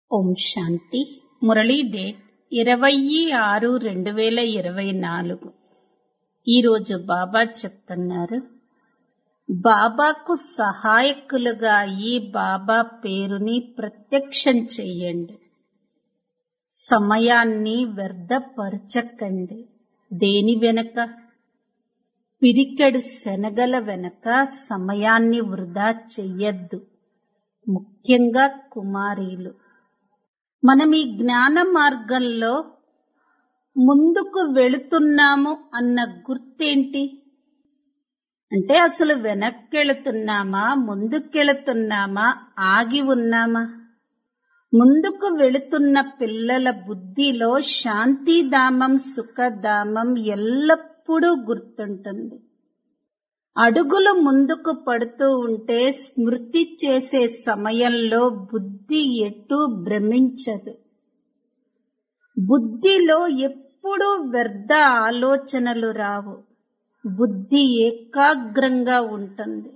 ఓం శాంతి Murali date ఇరవై ఆరు రెండు వేల ఇరవై నాలుగు ఈరోజు బాబా చెప్తున్నారు బాబాకు సహాయకులుగా ఈ బాబా పేరుని ప్రత్యక్షం చెయ్యండి సమయాన్ని వ్యర్థపరచకండి దేని వెనక పిరికెడు శనగల వెనక సమయాన్ని వృధా చెయ్యొద్దు ముఖ్యంగా కుమారీలు మనం ఈ జ్ఞాన మార్గంలో ముందుకు వెళుతున్నాము అన్న గుర్తేంటి అంటే అసలు వెనక్కెళుతున్నామా ముందుకెళుతున్నామా ఆగి ఉన్నామా ముందుకు వెళుతున్న పిల్లల బుద్ధిలో శాంతిధామం సుఖధామం ఎల్లప్పుడూ గుర్తుంటుంది అడుగులు ముందుకు పడుతూ ఉంటే స్మృతి చేసే సమయంలో బుద్ధి ఎటూ భ్రమించదు బుద్ధిలో ఎప్పుడూ వ్యర్థ ఆలోచనలు రావు బుద్ధి ఏకాగ్రంగా ఉంటుంది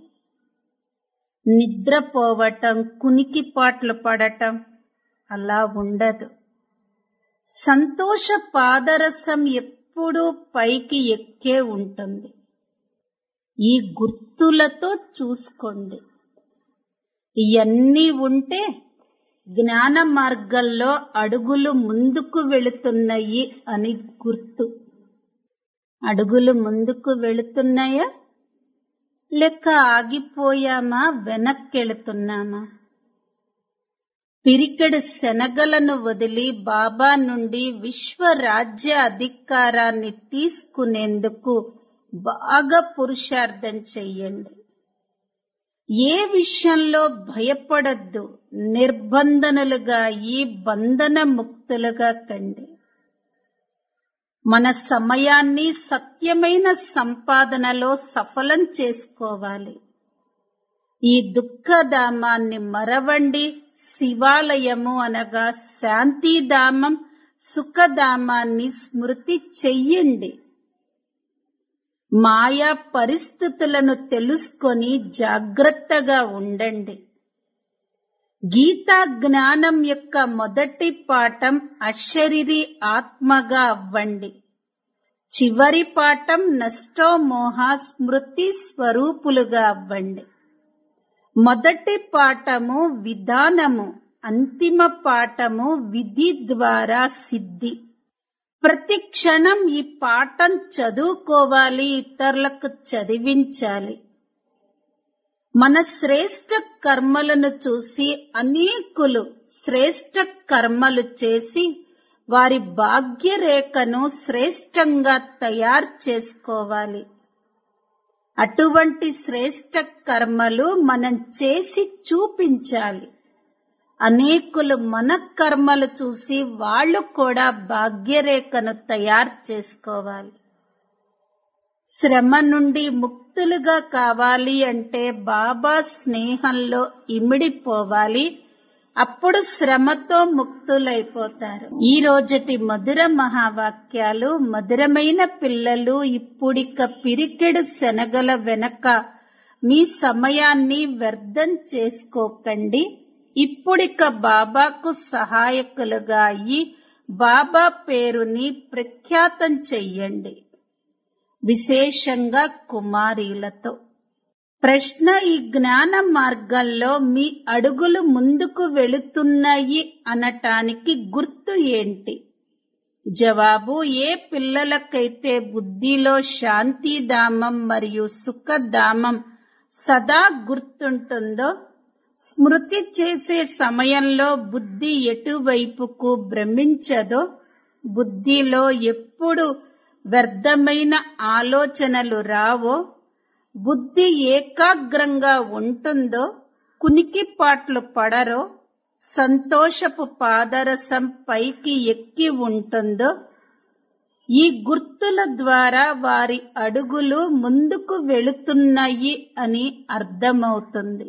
నిద్రపోవటం కునికిపాట్లు పడటం అలా ఉండదు సంతోష పాదరసం ఎప్పుడూ పైకి ఎక్కే ఉంటుంది ఈ గుర్తులతో చూసుకోండి ఇవన్నీ ఉంటే జ్ఞాన మార్గంలో అడుగులు ముందుకు వెళుతున్నాయి అని గుర్తు అడుగులు ముందుకు వెళుతున్నాయా లేక ఆగిపోయామా వెనక్కెళుతున్నామా పిరికెడు శనగలను వదిలి బాబా నుండి విశ్వరాజ్య అధికారాన్ని తీసుకునేందుకు బాగా పురుషార్థం చెయ్యండి ఏ విషయంలో భయపడద్దు నిర్బంధనులుగా ఈ బంధన ముక్తులుగా కండి మన సమయాన్ని సత్యమైన సంపాదనలో సఫలం చేసుకోవాలి ఈ దుఃఖధామాన్ని మరవండి శివాలయము అనగా శాంతిధామం సుఖధామాన్ని స్మృతి చెయ్యండి మాయా పరిస్థితులను తెలుసుకొని జాగ్రత్తగా ఉండండి గీతా జ్ఞానం యొక్క మొదటి పాఠం అశరీరి ఆత్మగా అవ్వండి చివరి పాఠం నష్టోమోహ స్మృతి స్వరూపులుగా అవ్వండి మొదటి పాఠము విధానము అంతిమ పాఠము విధి ద్వారా సిద్ధి ప్రతి క్షణం ఈ పాఠం చదువుకోవాలి ఇతరులకు చదివించాలి మన శ్రేష్ట కర్మలను చూసి అనేకులు శ్రేష్ట కర్మలు చేసి వారి భాగ్యరేఖను శ్రేష్టంగా తయారు చేసుకోవాలి అటువంటి శ్రేష్ట కర్మలు మనం చేసి చూపించాలి అనేకులు మన కర్మలు చూసి వాళ్ళు కూడా భాగ్యరేఖను తయారు చేసుకోవాలి శ్రమ నుండి ముక్తులుగా కావాలి అంటే బాబా స్నేహంలో ఇమిడిపోవాలి అప్పుడు శ్రమతో ముక్తులైపోతారు ఈ రోజటి మధుర మహావాక్యాలు మధురమైన పిల్లలు ఇప్పుడిక పిరికెడు శనగల వెనక మీ సమయాన్ని వ్యర్థం చేసుకోకండి ఇప్పుడిక బాబాకు సహాయకులుగా అయ్యి బాబా పేరుని ప్రఖ్యాతం చెయ్యండి విశేషంగా కుమారీలతో ప్రశ్న ఈ జ్ఞాన మార్గంలో మీ అడుగులు ముందుకు వెళుతున్నాయి అనటానికి గుర్తు ఏంటి జవాబు ఏ పిల్లలకైతే బుద్ధిలో శాంతిధామం మరియు సుఖధామం సదా గుర్తుంటుందో స్మృతి చేసే సమయంలో బుద్ధి ఎటువైపుకు భ్రమించదో బుద్ధిలో ఎప్పుడు వ్యర్థమైన ఆలోచనలు రావో బుద్ధి ఏకాగ్రంగా ఉంటుందో కునికిపాట్లు పడరో సంతోషపు పాదరసం పైకి ఎక్కి ఉంటుందో ఈ గుర్తుల ద్వారా వారి అడుగులు ముందుకు వెళుతున్నాయి అని అర్థమవుతుంది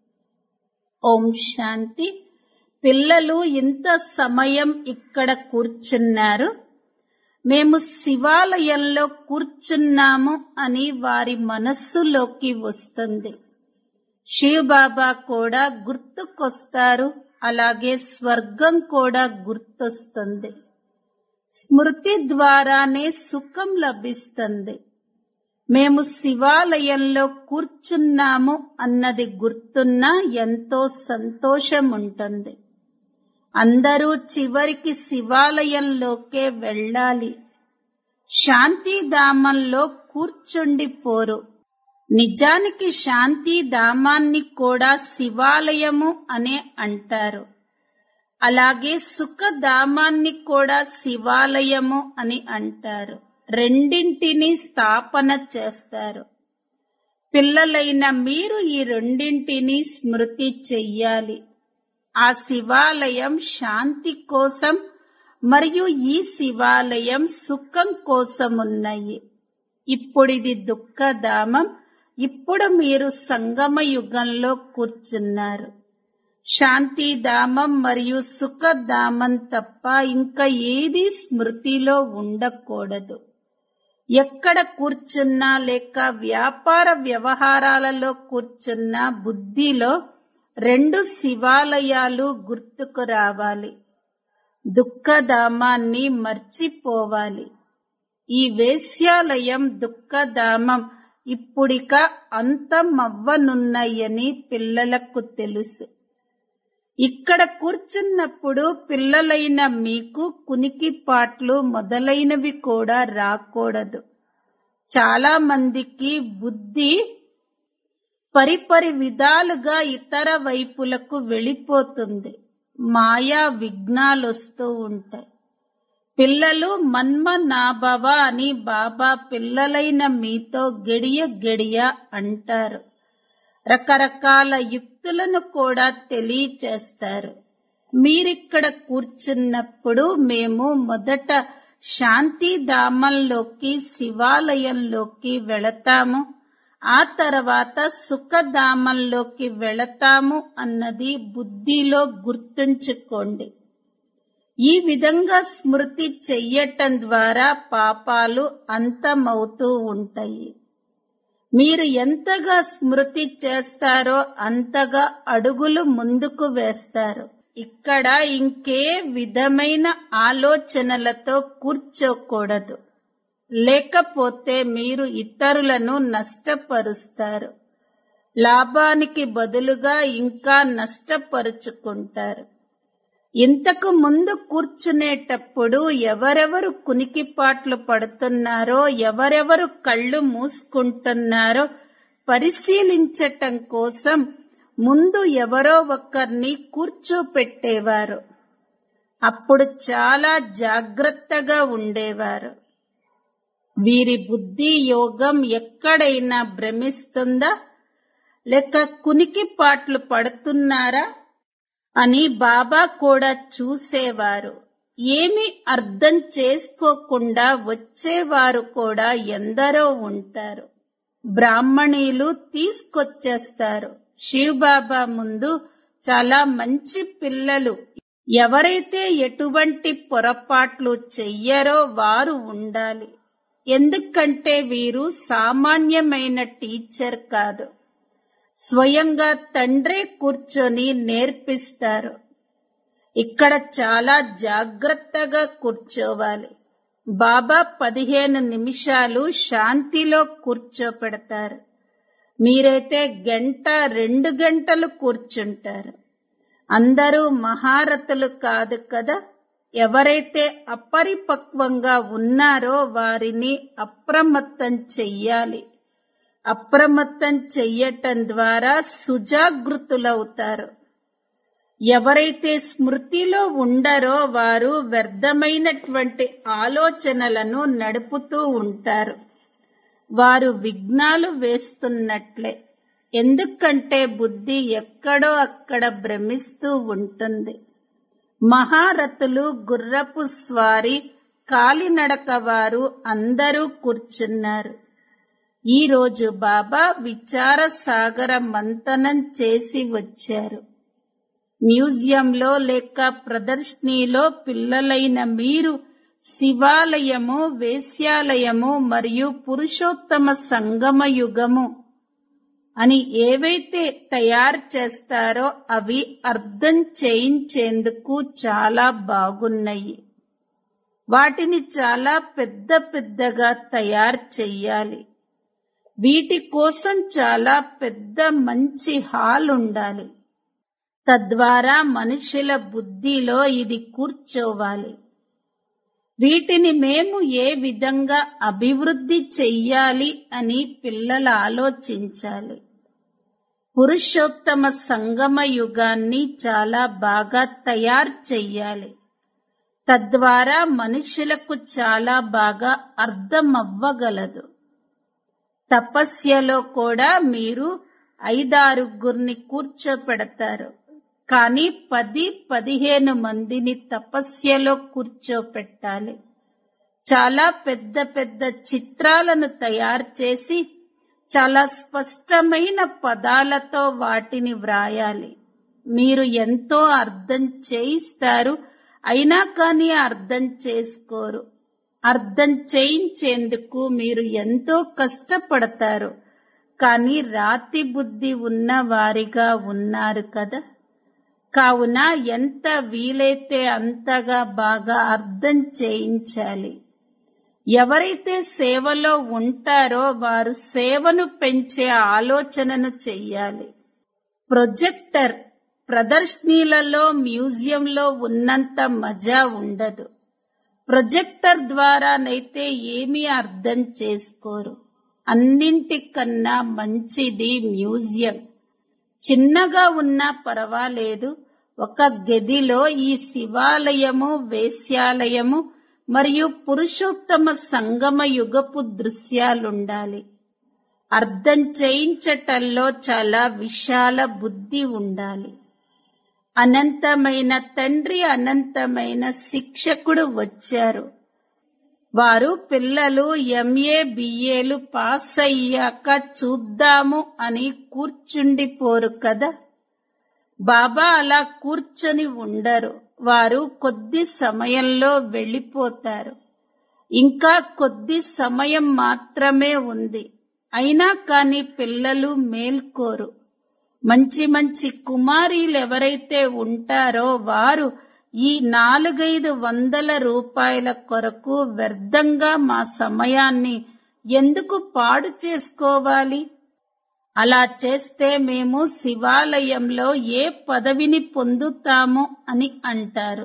ఓం శాంతి పిల్లలు ఇంత సమయం ఇక్కడ కూర్చున్నారు మేము శివాలయంలో కూర్చున్నాము అని వారి మనస్సులోకి వస్తుంది శివబాబా కూడా గుర్తుకొస్తారు అలాగే స్వర్గం కూడా గుర్తొస్తుంది స్మృతి ద్వారానే సుఖం లభిస్తుంది మేము శివాలయంలో కూర్చున్నాము అన్నది గుర్తున్నా ఎంతో సంతోషం ఉంటుంది అందరూ చివరికి శివాలయంలోకే వెళ్ళాలి శాంతిధామంలో కూర్చుండిపోరు నిజానికి శాంతిధామాన్ని కూడా శివాలయము అనే అంటారు అలాగే సుఖధామాన్ని కూడా శివాలయము అని అంటారు రెండింటిని స్థాపన చేస్తారు పిల్లలైన మీరు ఈ రెండింటిని స్మృతి చెయ్యాలి ఆ శివాలయం శాంతి కోసం మరియు ఈ శివాలయం సుఖం కోసమున్నాయి ఇప్పుడిది దుఃఖధామం ఇప్పుడు మీరు సంగమ యుగంలో కూర్చున్నారు శాంతిధామం మరియు సుఖధామం తప్ప ఇంకా ఏది స్మృతిలో ఉండకూడదు ఎక్కడ కూర్చున్నా లేక వ్యాపార వ్యవహారాలలో కూర్చున్నా బుద్ధిలో రెండు శివాలయాలు గుర్తుకు రావాలి దుఃఖధామాన్ని మర్చిపోవాలి ఈ వేశ్యాలయం దుఃఖధామం ఇప్పుడిక అంతమవ్వనున్నాయని పిల్లలకు తెలుసు ఇక్కడ కూర్చున్నప్పుడు పిల్లలైన మీకు కునికిపాట్లు మొదలైనవి కూడా రాకూడదు చాలా మందికి బుద్ధి పరిపరి విధాలుగా ఇతర వైపులకు వెళ్ళిపోతుంది మాయా విఘ్నాలొస్తూ ఉంటాయి పిల్లలు మన్మ నాభవ అని బాబా పిల్లలైన మీతో గడియ గడియ అంటారు రకరకాల యుక్తులను కూడా తెలియచేస్తారు మీరిక్కడ కూర్చున్నప్పుడు మేము మొదట శాంతిధామంలోకి శివాలయంలోకి వెళతాము ఆ తర్వాత సుఖధామంలోకి వెళతాము అన్నది బుద్ధిలో గుర్తుంచుకోండి ఈ విధంగా స్మృతి చెయ్యటం ద్వారా పాపాలు అంతమవుతూ ఉంటాయి మీరు ఎంతగా స్మృతి చేస్తారో అంతగా అడుగులు ముందుకు వేస్తారు ఇక్కడ ఇంకే విధమైన ఆలోచనలతో కూర్చోకూడదు లేకపోతే మీరు ఇతరులను నష్టపరుస్తారు లాభానికి బదులుగా ఇంకా నష్టపరుచుకుంటారు ఇంతకు ముందు కూర్చునేటప్పుడు ఎవరెవరు కునికిపాట్లు పడుతున్నారో ఎవరెవరు కళ్ళు మూసుకుంటున్నారో పరిశీలించటం కోసం ముందు ఎవరో ఒకరిని కూర్చోపెట్టేవారు అప్పుడు చాలా జాగ్రత్తగా ఉండేవారు వీరి బుద్ధి యోగం ఎక్కడైనా భ్రమిస్తుందా లేక కునికిపాట్లు పడుతున్నారా అని బాబా కూడా చూసేవారు ఏమి అర్థం చేసుకోకుండా వచ్చేవారు కూడా ఎందరో ఉంటారు బ్రాహ్మణీలు తీసుకొచ్చేస్తారు శివబాబా ముందు చాలా మంచి పిల్లలు ఎవరైతే ఎటువంటి పొరపాట్లు చెయ్యరో వారు ఉండాలి ఎందుకంటే వీరు సామాన్యమైన టీచర్ కాదు స్వయంగా తండ్రే కూర్చొని నేర్పిస్తారు ఇక్కడ చాలా జాగ్రత్తగా కూర్చోవాలి బాబా పదిహేను నిమిషాలు శాంతిలో కూర్చోపెడతారు మీరైతే గంట రెండు గంటలు కూర్చుంటారు అందరూ మహారథులు కాదు కదా ఎవరైతే అపరిపక్వంగా ఉన్నారో వారిని అప్రమత్తం చెయ్యాలి అప్రమత్తం చెయ్యటం ద్వారా సుజాగృతులవుతారు ఎవరైతే స్మృతిలో ఉండరో వారు వ్యర్థమైనటువంటి ఆలోచనలను నడుపుతూ ఉంటారు వారు విఘ్నాలు వేస్తున్నట్లే ఎందుకంటే బుద్ధి ఎక్కడో అక్కడ భ్రమిస్తూ ఉంటుంది మహారథులు గుర్రపు స్వారీ కాలినడక వారు అందరూ కూర్చున్నారు ఈ రోజు బాబా విచార సాగర మంతనం చేసి వచ్చారు మ్యూజియంలో లేక ప్రదర్శనీలో పిల్లలైన మీరు శివాలయము వేశ్యాలయము మరియు పురుషోత్తమ సంగమ యుగము అని ఏవైతే తయారు చేస్తారో అవి అర్థం చేయించేందుకు చాలా బాగున్నాయి వాటిని చాలా పెద్ద పెద్దగా తయారు చెయ్యాలి వీటి కోసం చాలా పెద్ద మంచి హాల్ ఉండాలి తద్వారా మనుషుల బుద్ధిలో ఇది కూర్చోవాలి వీటిని మేము ఏ విధంగా అభివృద్ధి చెయ్యాలి అని పిల్లలు ఆలోచించాలి పురుషోత్తమ సంగమ యుగాన్ని చాలా బాగా తయారు చెయ్యాలి తద్వారా మనుషులకు చాలా బాగా అర్థమవ్వగలదు తపస్యలో కూడా మీరు ఐదారుగురిని కూర్చోపెడతారు కానీ పది పదిహేను మందిని తపస్యలో కూర్చోపెట్టాలి చాలా పెద్ద పెద్ద చిత్రాలను తయారు చేసి చాలా స్పష్టమైన పదాలతో వాటిని వ్రాయాలి మీరు ఎంతో అర్థం చేయిస్తారు అయినా కానీ అర్థం చేసుకోరు అర్థం చేయించేందుకు మీరు ఎంతో కష్టపడతారు కానీ రాతి బుద్ధి ఉన్న వారిగా ఉన్నారు కదా కావున ఎంత వీలైతే అంతగా బాగా అర్థం చేయించాలి ఎవరైతే సేవలో ఉంటారో వారు సేవను పెంచే ఆలోచనను చెయ్యాలి ప్రొజెక్టర్ ప్రదర్శనీలలో మ్యూజియంలో ఉన్నంత మజా ఉండదు ప్రొజెక్టర్ ద్వారానైతే ఏమీ అర్థం చేసుకోరు అన్నింటికన్నా మంచిది మ్యూజియం చిన్నగా ఉన్నా పర్వాలేదు ఒక గదిలో ఈ శివాలయము వేశ్యాలయము మరియు పురుషోత్తమ సంగమ యుగపు దృశ్యాలుండాలి అర్థం చేయించటంలో చాలా విశాల బుద్ధి ఉండాలి అనంతమైన తండ్రి అనంతమైన శిక్షకుడు వచ్చారు వారు పిల్లలు ఎంఏ బిఏలు పాస్ అయ్యాక చూద్దాము అని కూర్చుండిపోరు కదా బాబా అలా కూర్చొని ఉండరు వారు కొద్ది సమయంలో వెళ్ళిపోతారు ఇంకా కొద్ది సమయం మాత్రమే ఉంది అయినా కాని పిల్లలు మేల్కోరు మంచి మంచి కుమారీలు ఎవరైతే ఉంటారో వారు ఈ నాలుగైదు వందల రూపాయల కొరకు వ్యర్థంగా మా సమయాన్ని ఎందుకు పాడు చేసుకోవాలి అలా చేస్తే మేము శివాలయంలో ఏ పదవిని పొందుతాము అని అంటారు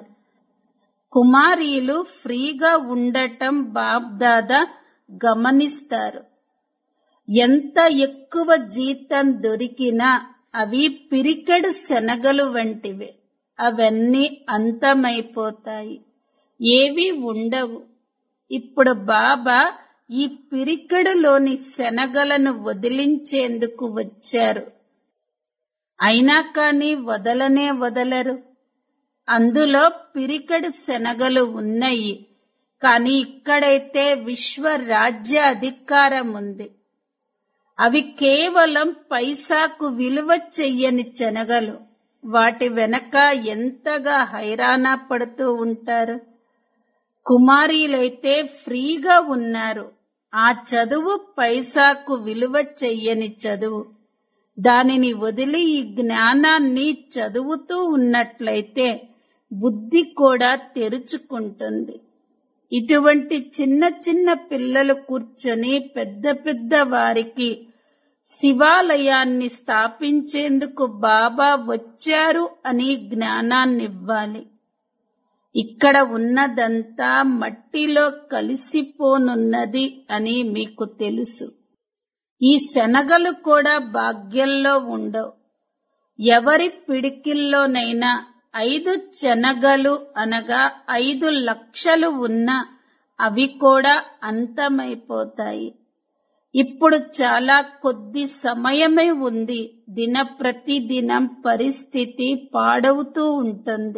కుమారీలు ఫ్రీగా ఉండటం బాబ్దాదా గమనిస్తారు ఎంత ఎక్కువ జీతం దొరికినా అవి పిరికెడు శనగలు వంటివే అవన్నీ అంతమైపోతాయి ఏవి ఉండవు ఇప్పుడు బాబా ఈ పిరికెడులోని శనగలను వదిలించేందుకు వచ్చారు అయినా కాని వదలనే వదలరు అందులో పిరికెడు శనగలు ఉన్నాయి కానీ ఇక్కడైతే విశ్వ రాజ్య అధికారం ఉంది అవి కేవలం పైసాకు విలువ చెయ్యని శనగలు వాటి వెనక ఎంతగా హైరానా పడుతూ ఉంటారు కుమారీలైతే ఫ్రీగా ఉన్నారు ఆ చదువు పైసాకు విలువ చెయ్యని చదువు దానిని వదిలి ఈ జ్ఞానాన్ని చదువుతూ ఉన్నట్లయితే బుద్ధి కూడా తెరుచుకుంటుంది ఇటువంటి చిన్న చిన్న పిల్లలు కూర్చొని పెద్ద పెద్ద వారికి శివాలయాన్ని స్థాపించేందుకు బాబా వచ్చారు అని జ్ఞానాన్నివ్వాలి ఇక్కడ ఉన్నదంతా మట్టిలో కలిసిపోనున్నది అని మీకు తెలుసు ఈ శనగలు కూడా భాగ్యంలో ఉండవు ఎవరి పిడికిల్లోనైనా ఐదు శనగలు అనగా ఐదు లక్షలు ఉన్నా అవి కూడా అంతమైపోతాయి ఇప్పుడు చాలా కొద్ది సమయమే ఉంది దిన ప్రతిదినం పరిస్థితి పాడవుతూ ఉంటుంది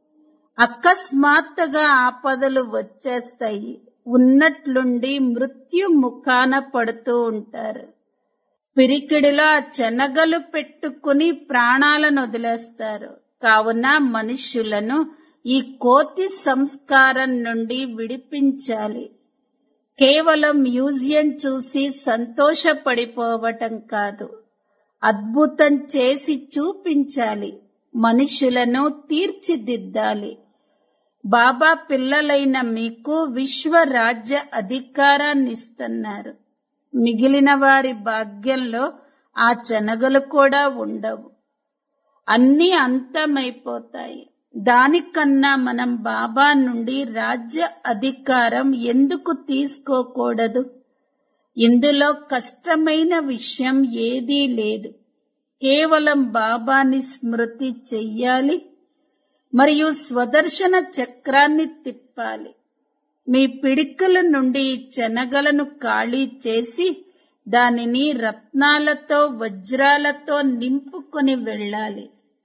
అకస్మాత్తుగా ఆపదలు వచ్చేస్తాయి ఉన్నట్లుండి మృత్యు ముఖాన పడుతూ ఉంటారు పిరికిడిలో ఆ శనగలు పెట్టుకుని ప్రాణాలను వదిలేస్తారు కావున మనుష్యులను ఈ కోతి సంస్కారం నుండి విడిపించాలి కేవలం మ్యూజియం చూసి సంతోషపడిపోవటం కాదు అద్భుతం చేసి చూపించాలి మనుషులను తీర్చిదిద్దాలి బాబా పిల్లలైన మీకు విశ్వ రాజ్య అధికారాన్ని ఇస్తున్నారు మిగిలిన వారి భాగ్యంలో ఆ శనగలు కూడా ఉండవు అన్నీ అంతమైపోతాయి దానికన్నా మనం బాబా నుండి రాజ్య అధికారం ఎందుకు తీసుకోకూడదు ఇందులో కష్టమైన విషయం ఏదీ లేదు కేవలం బాబాని స్మృతి చెయ్యాలి మరియు స్వదర్శన చక్రాన్ని తిప్పాలి మీ పిడికల నుండి శనగలను ఖాళీ చేసి దానిని రత్నాలతో వజ్రాలతో నింపుకొని వెళ్ళాలి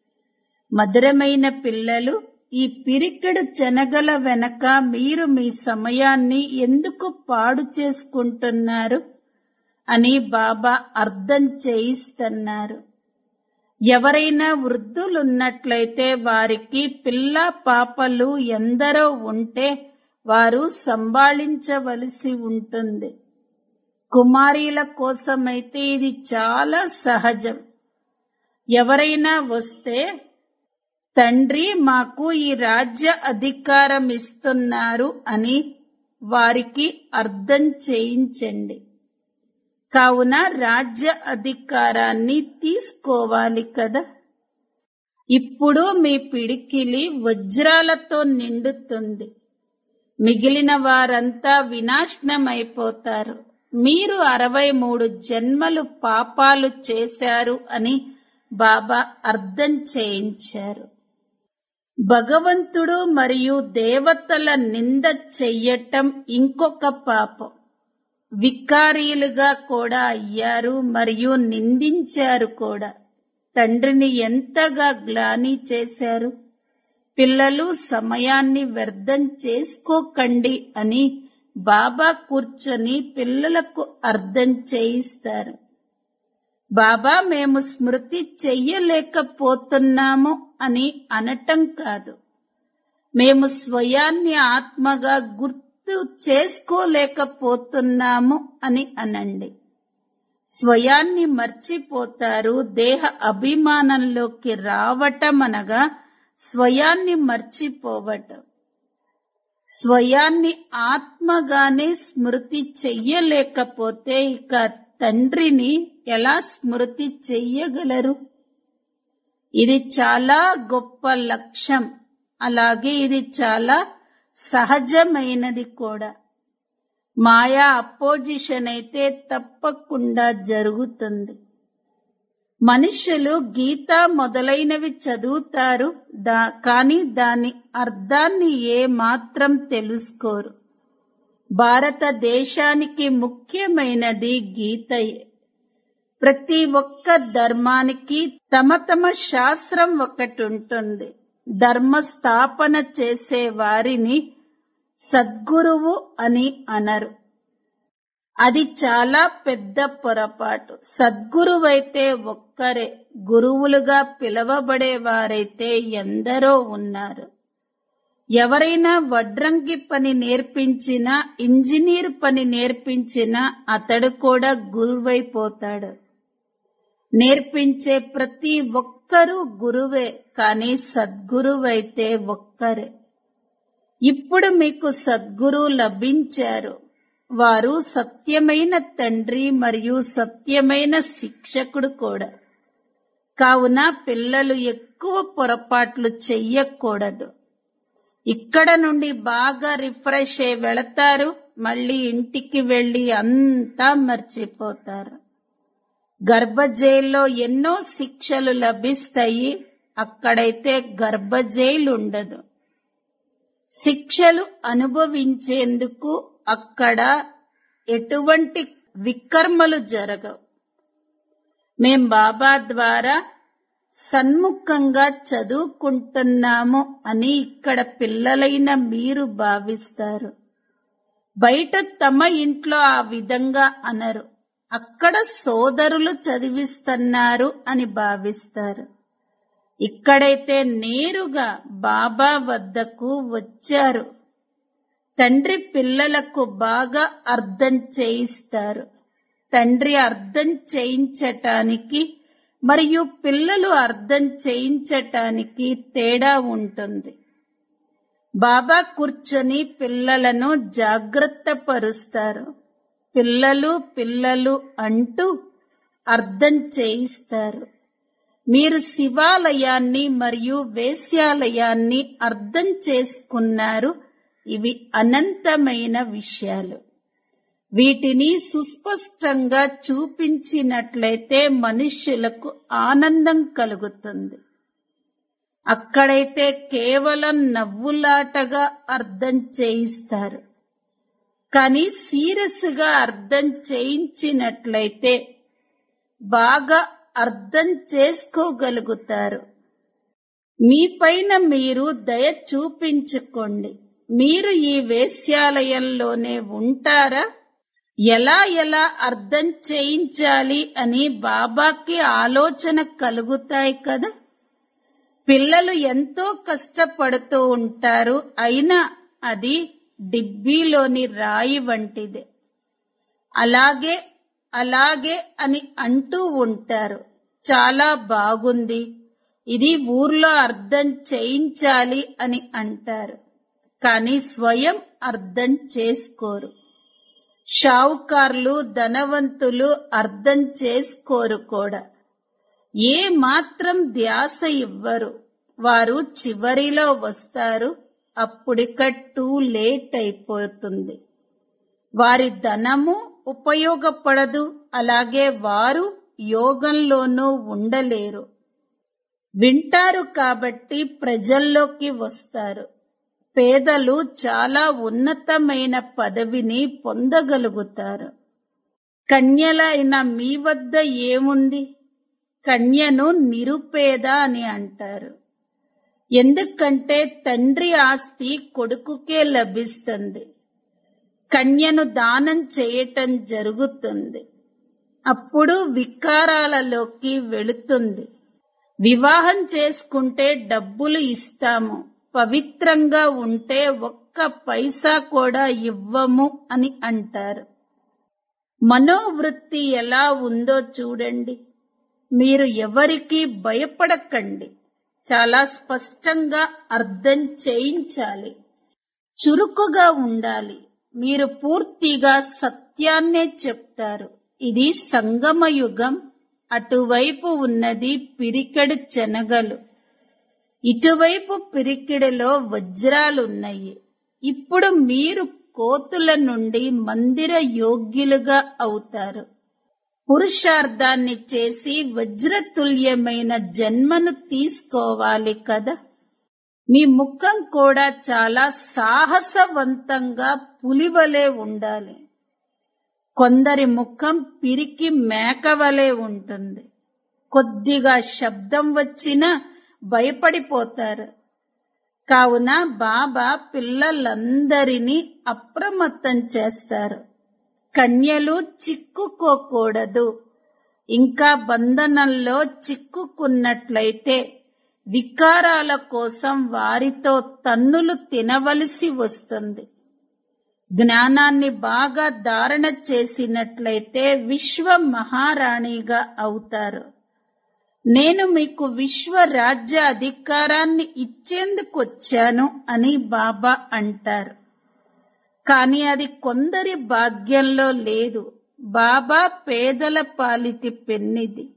మధురమైన పిల్లలు ఈ పిరికెడు శనగల వెనక మీరు మీ సమయాన్ని ఎందుకు పాడు చేసుకుంటున్నారు అని బాబా అర్థం చేయిస్తున్నారు ఎవరైనా వృద్ధులున్నట్లయితే వారికి పిల్ల పాపలు ఎందరో ఉంటే వారు సంభాళించవలసి ఉంటుంది కుమారీల కోసమైతే ఇది చాలా సహజం ఎవరైనా వస్తే తండ్రి మాకు ఈ రాజ్య అధికారం ఇస్తున్నారు అని వారికి అర్థం చేయించండి కావున రాజ్య అధికారాన్ని తీసుకోవాలి కదా ఇప్పుడు మీ పిడికిలి వజ్రాలతో నిండుతుంది మిగిలిన వారంతా వినాశనమైపోతారు మీరు అరవై మూడు జన్మలు పాపాలు చేశారు అని బాబా అర్థం చేయించారు భగవంతుడు మరియు దేవతల నింద చెయ్యటం ఇంకొక పాపం వికారీలుగా కూడా అయ్యారు మరియు నిందించారు కూడా తండ్రిని ఎంతగా గ్లాని చేశారు పిల్లలు సమయాన్ని వ్యర్థం చేసుకోకండి అని బాబా కూర్చొని పిల్లలకు అర్థం చేయిస్తారు బాబా మేము స్మృతి చెయ్యలేకపోతున్నాము అని అనటం కాదు మేము స్వయాన్ని ఆత్మగా గుర్తు చేసుకోలేకపోతున్నాము అని అనండి స్వయాన్ని మర్చిపోతారు దేహ అభిమానంలోకి రావటం అనగా స్వయాన్ని మర్చిపోవటం స్వయాన్ని ఆత్మగానే స్మృతి చెయ్యలేకపోతే ఇక తండ్రిని ఎలా స్మృతి చెయ్యగలరు ఇది చాలా గొప్ప లక్ష్యం అలాగే ఇది చాలా సహజమైనది కూడా మాయా అపోజిషన్ అయితే తప్పకుండా జరుగుతుంది మనుషులు గీత మొదలైనవి చదువుతారు దా కానీ దాని అర్థాన్ని ఏ మాత్రం తెలుసుకోరు భారతదేశానికి ముఖ్యమైనది గీతయే ప్రతి ఒక్క ధర్మానికి తమ తమ శాస్త్రం ఒకటి ఉంటుంది ధర్మ స్థాపన చేసే వారిని సద్గురువు అని అనరు అది చాలా పెద్ద పొరపాటు సద్గురువైతే ఒక్కరే గురువులుగా పిలవబడే వారైతే ఎందరో ఉన్నారు ఎవరైనా వడ్రంగి పని నేర్పించినా ఇంజనీర్ పని నేర్పించినా అతడు కూడా గురువైపోతాడు నేర్పించే ప్రతి ఒక్కరూ గురువే కానీ సద్గురువైతే ఒక్కరే ఇప్పుడు మీకు సద్గురు లభించారు వారు సత్యమైన తండ్రి మరియు సత్యమైన శిక్షకుడు కూడా కావున పిల్లలు ఎక్కువ పొరపాట్లు చెయ్యకూడదు ఇక్కడ నుండి బాగా రిఫ్రెష్ అయి వెళతారు మళ్ళీ ఇంటికి వెళ్లి అంతా మర్చిపోతారు గర్భజైల్లో ఎన్నో శిక్షలు లభిస్తాయి అక్కడైతే గర్భజైలు ఉండదు శిక్షలు అనుభవించేందుకు అక్కడ ఎటువంటి వికర్మలు జరగవు మేం బాబా ద్వారా సన్ముఖంగా చదువుకుంటున్నాము అని ఇక్కడ పిల్లలైన మీరు భావిస్తారు బయట తమ ఇంట్లో ఆ విధంగా అనరు అక్కడ సోదరులు చదివిస్తున్నారు అని భావిస్తారు ఇక్కడైతే నేరుగా బాబా వద్దకు వచ్చారు తండ్రి పిల్లలకు బాగా అర్థం చేయిస్తారు తండ్రి అర్థం చేయించటానికి మరియు పిల్లలు అర్థం చేయించటానికి తేడా ఉంటుంది బాబా కూర్చొని పిల్లలను జాగ్రత్త పరుస్తారు పిల్లలు పిల్లలు అంటూ అర్థం చేయిస్తారు మీరు శివాలయాన్ని మరియు వేశ్యాలయాన్ని అర్థం చేసుకున్నారు ఇవి అనంతమైన విషయాలు వీటిని సుస్పష్టంగా చూపించినట్లయితే మనుష్యులకు ఆనందం కలుగుతుంది అక్కడైతే కేవలం నవ్వులాటగా అర్థం చేయిస్తారు కానీ సీరియస్ గా అర్థం చేయించినట్లయితే బాగా అర్థం చేసుకోగలుగుతారు మీపైన మీరు దయ చూపించుకోండి మీరు ఈ వేశ్యాలయంలోనే ఉంటారా ఎలా ఎలా అర్థం చేయించాలి అని బాబాకి ఆలోచన కలుగుతాయి కదా పిల్లలు ఎంతో కష్టపడుతూ ఉంటారు అయినా అది డిబ్బీలోని రాయి వంటిదే అలాగే అలాగే అని అంటూ ఉంటారు చాలా బాగుంది ఇది ఊర్లో అర్థం చేయించాలి అని అంటారు కానీ స్వయం అర్థం చేసుకోరు షావుకార్లు ధనవంతులు అర్థం చేసుకోరు కూడా ఏ మాత్రం ధ్యాస ఇవ్వరు వారు చివరిలో వస్తారు అప్పుడిక టూ లేట్ అయిపోతుంది వారి ధనము ఉపయోగపడదు అలాగే వారు యోగంలోనూ ఉండలేరు వింటారు కాబట్టి ప్రజల్లోకి వస్తారు పేదలు చాలా ఉన్నతమైన పదవిని పొందగలుగుతారు కన్యలైన మీ వద్ద ఏముంది కన్యను నిరుపేద అని అంటారు ఎందుకంటే తండ్రి ఆస్తి కొడుకుకే లభిస్తుంది కన్యను దానం చేయటం జరుగుతుంది అప్పుడు వికారాలలోకి వెళుతుంది వివాహం చేసుకుంటే డబ్బులు ఇస్తాము పవిత్రంగా ఉంటే ఒక్క పైసా కూడా ఇవ్వము అని అంటారు మనోవృత్తి ఎలా ఉందో చూడండి మీరు ఎవరికి భయపడకండి చాలా స్పష్టంగా అర్థం చేయించాలి చురుకుగా ఉండాలి మీరు పూర్తిగా సత్యాన్నే చెప్తారు ఇది సంగమయుగం అటువైపు ఉన్నది పిరికెడు శనగలు ఇటువైపు పిరికిడిలో వజ్రాలున్నాయి ఇప్పుడు మీరు కోతుల నుండి మందిర యోగ్యులుగా అవుతారు పురుషార్థాన్ని చేసి వజ్రతుల్యమైన జన్మను తీసుకోవాలి కదా మీ ముఖం కూడా చాలా సాహసవంతంగా పులివలే ఉండాలి కొందరి ముఖం పిరికి మేకవలే ఉంటుంది కొద్దిగా శబ్దం వచ్చినా భయపడిపోతారు కావున బాబా పిల్లలందరినీ అప్రమత్తం చేస్తారు కన్యలు చిక్కుకోకూడదు ఇంకా బంధనంలో చిక్కుకున్నట్లయితే వికారాల కోసం వారితో తన్నులు తినవలసి వస్తుంది జ్ఞానాన్ని బాగా ధారణ చేసినట్లయితే విశ్వ మహారాణిగా అవుతారు నేను మీకు విశ్వ రాజ్య అధికారాన్ని ఇచ్చేందుకు వచ్చాను అని బాబా అంటారు కానీ అది కొందరి భాగ్యంలో లేదు బాబా పేదల పాలిటి పెన్నిది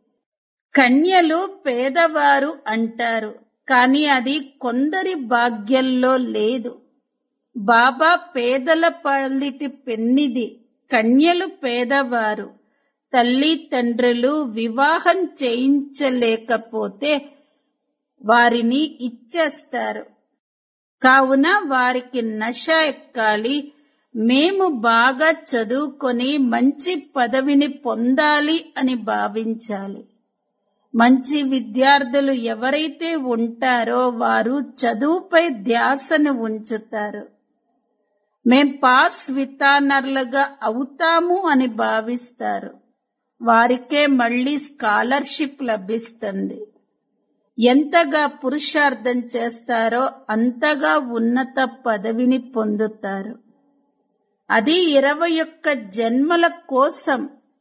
కన్యలు పేదవారు అంటారు కానీ అది కొందరి భాగ్యంలో లేదు బాబా పేదల పాలిటి పెన్నిది కన్యలు పేదవారు తల్లి తండ్రులు వివాహం చేయించలేకపోతే వారిని ఇచ్చేస్తారు కావున వారికి నశ ఎక్కాలి మేము బాగా చదువుకొని మంచి పదవిని పొందాలి అని భావించాలి మంచి విద్యార్థులు ఎవరైతే ఉంటారో వారు చదువుపై ధ్యాసను ఉంచుతారు మేం పాస్ వితానర్లుగా అవుతాము అని భావిస్తారు వారికే మళ్ళీ స్కాలర్షిప్ లభిస్తుంది ఎంతగా పురుషార్థం చేస్తారో అంతగా ఉన్నత పదవిని పొందుతారు అది ఇరవై ఒక్క జన్మల కోసం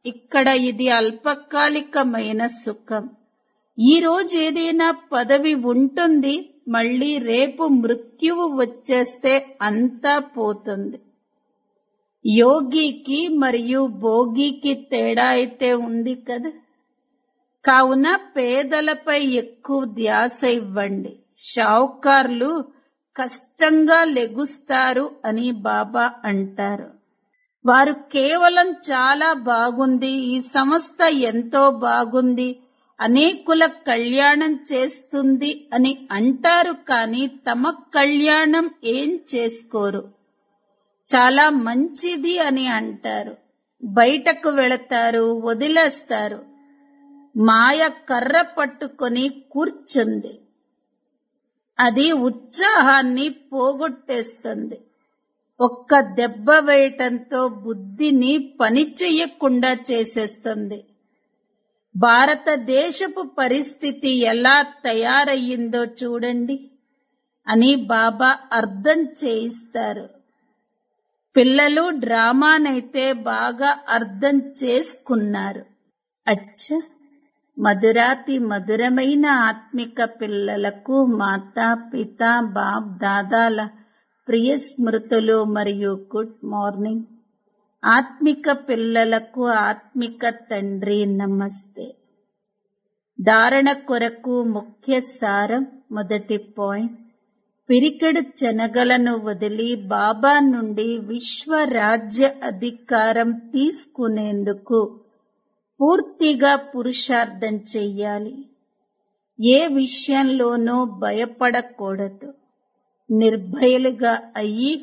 ఇక్కడ ఇది అల్పకాలికమైన సుఖం ఈ రోజు ఏదైనా పదవి ఉంటుంది మళ్ళీ రేపు మృత్యువు వచ్చేస్తే అంతా పోతుంది యోగికి మరియు భోగికి తేడా అయితే ఉంది కదా కావున పేదలపై ఎక్కువ ధ్యాస ఇవ్వండి షావుకార్లు కష్టంగా లెగుస్తారు అని బాబా అంటారు వారు కేవలం చాలా బాగుంది ఈ సంస్థ ఎంతో బాగుంది అనేకుల కళ్యాణం చేస్తుంది అని అంటారు కానీ తమ కళ్యాణం ఏం చేసుకోరు చాలా మంచిది అని అంటారు బయటకు వెళతారు వదిలేస్తారు మాయ కర్ర పట్టుకొని కూర్చుంది అది ఉత్సాహాన్ని పోగొట్టేస్తుంది ఒక్క దెబ్బ వేయటంతో బుద్ధిని పని చెయ్యకుండా చేసేస్తుంది భారతదేశపు పరిస్థితి ఎలా తయారయ్యిందో చూడండి అని బాబా అర్థం చేయిస్తారు పిల్లలు డ్రామానైతే బాగా అర్థం చేసుకున్నారు అచ్చ మధురాతి మధురమైన ఆత్మిక పిల్లలకు మాతా పిత బాప్ దాదాల ప్రియ స్మృతులు మరియు గుడ్ మార్నింగ్ ఆత్మిక పిల్లలకు ఆత్మిక తండ్రి నమస్తే ధారణ కొరకు ముఖ్య సారం మొదటి పాయింట్ పిరికెడు చెనగలను వదిలి బాబా నుండి విశ్వరాజ్య అధికారం తీసుకునేందుకు పూర్తిగా పురుషార్థం చెయ్యాలి ఏ విషయంలోనూ భయపడకూడదు నిర్భయులుగా అయ్యి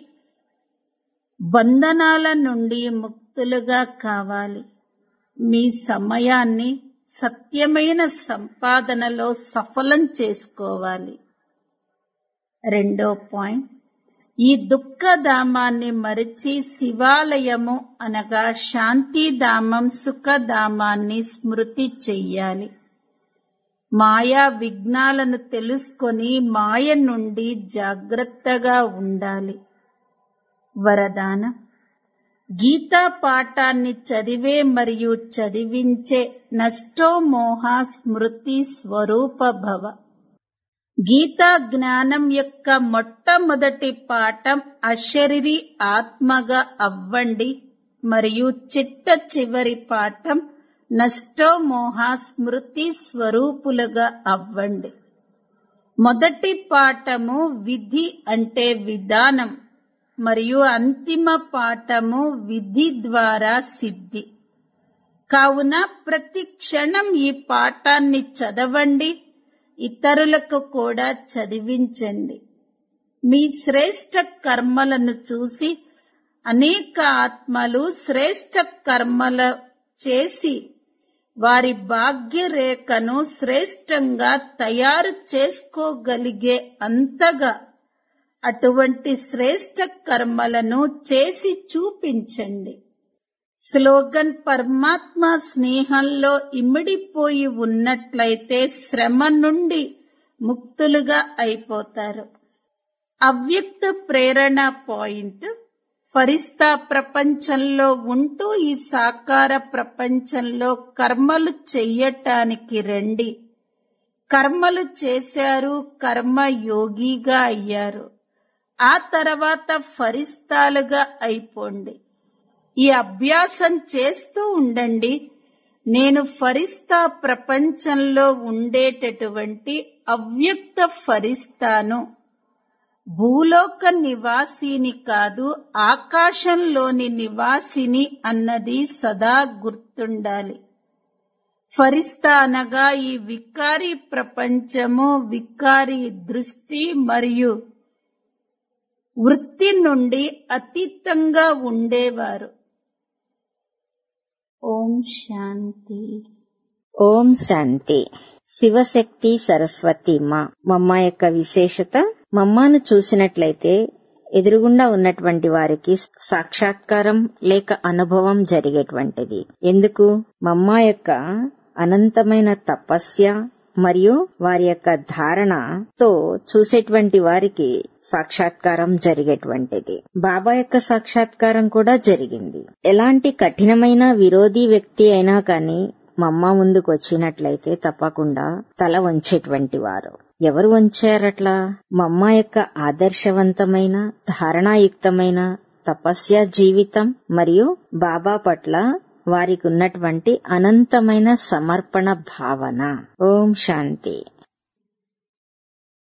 బంధనాల నుండి ముక్తులుగా కావాలి మీ సమయాన్ని సత్యమైన సంపాదనలో సఫలం చేసుకోవాలి రెండో పాయింట్ ఈ దుఃఖధామాన్ని మరిచి శివాలయము అనగా శాంతిధామం సుఖధామాన్ని స్మృతి చెయ్యాలి మాయా విఘ్నాలను తెలుసుకొని మాయ నుండి జాగ్రత్తగా ఉండాలి వరదానం గీతా పాఠాన్ని చదివే మరియు చదివించే నష్టోమోహ స్మృతి స్వరూప భవ గీతా జ్ఞానం యొక్క మొట్టమొదటి పాఠం అశరీరి ఆత్మగా అవ్వండి మరియు చిట్ట చివరి పాఠం నష్టోమోహ స్మృతి స్వరూపులుగా అవ్వండి మొదటి పాఠము విధి అంటే విధానం మరియు అంతిమ పాఠము విధి ద్వారా సిద్ధి కావున ప్రతి క్షణం ఈ పాఠాన్ని చదవండి ఇతరులకు కూడా చదివించండి మీ శ్రేష్ట కర్మలను చూసి అనేక ఆత్మలు శ్రేష్ట కర్మల చేసి వారి భాగ్యరేఖను శ్రేష్టంగా తయారు చేసుకోగలిగే అంతగా అటువంటి శ్రేష్ట కర్మలను చేసి చూపించండి స్లోగన్ పరమాత్మ స్నేహంలో ఇమిడిపోయి ఉన్నట్లయితే శ్రమ నుండి ముక్తులుగా అయిపోతారు అవ్యక్త ప్రేరణ పాయింట్ ఫరిస్తా ప్రపంచంలో ఉంటూ ఈ సాకార ప్రపంచంలో కర్మలు చెయ్యటానికి రండి కర్మలు చేశారు కర్మ యోగిగా అయ్యారు ఆ తర్వాత ఫరిస్తాలుగా అయిపోండి ఈ అభ్యాసం చేస్తూ ఉండండి నేను ఫరిస్తా ప్రపంచంలో ఉండేటటువంటి అవ్యక్త ఫరిస్తాను భూలోక నివాసిని కాదు ఆకాశంలోని నివాసిని అన్నది సదా గుర్తుండాలి ఫరిస్తా అనగా ఈ వికారి ప్రపంచము వికారి దృష్టి మరియు వృత్తి నుండి అతీతంగా ఉండేవారు ఓం శాంతి ఓం శాంతి శివశక్తి సరస్వతి మా మమ్మ యొక్క విశేషత మమ్మను చూసినట్లయితే ఎదురుగుండా ఉన్నటువంటి వారికి సాక్షాత్కారం లేక అనుభవం జరిగేటువంటిది ఎందుకు మమ్మ యొక్క అనంతమైన తపస్య మరియు వారి యొక్క ధారణతో చూసేటువంటి వారికి సాక్షాత్కారం జరిగేటువంటిది బాబా యొక్క సాక్షాత్కారం కూడా జరిగింది ఎలాంటి కఠినమైన విరోధి వ్యక్తి అయినా కానీ మమ్మ ముందుకు వచ్చినట్లయితే తప్పకుండా తల వంచేటువంటి వారు ఎవరు వంచారట్లా మమ్మ యొక్క ఆదర్శవంతమైన ధారణాయుక్తమైన తపస్య జీవితం మరియు బాబా పట్ల వారికి ఉన్నటువంటి అనంతమైన సమర్పణ భావన ఓం శాంతి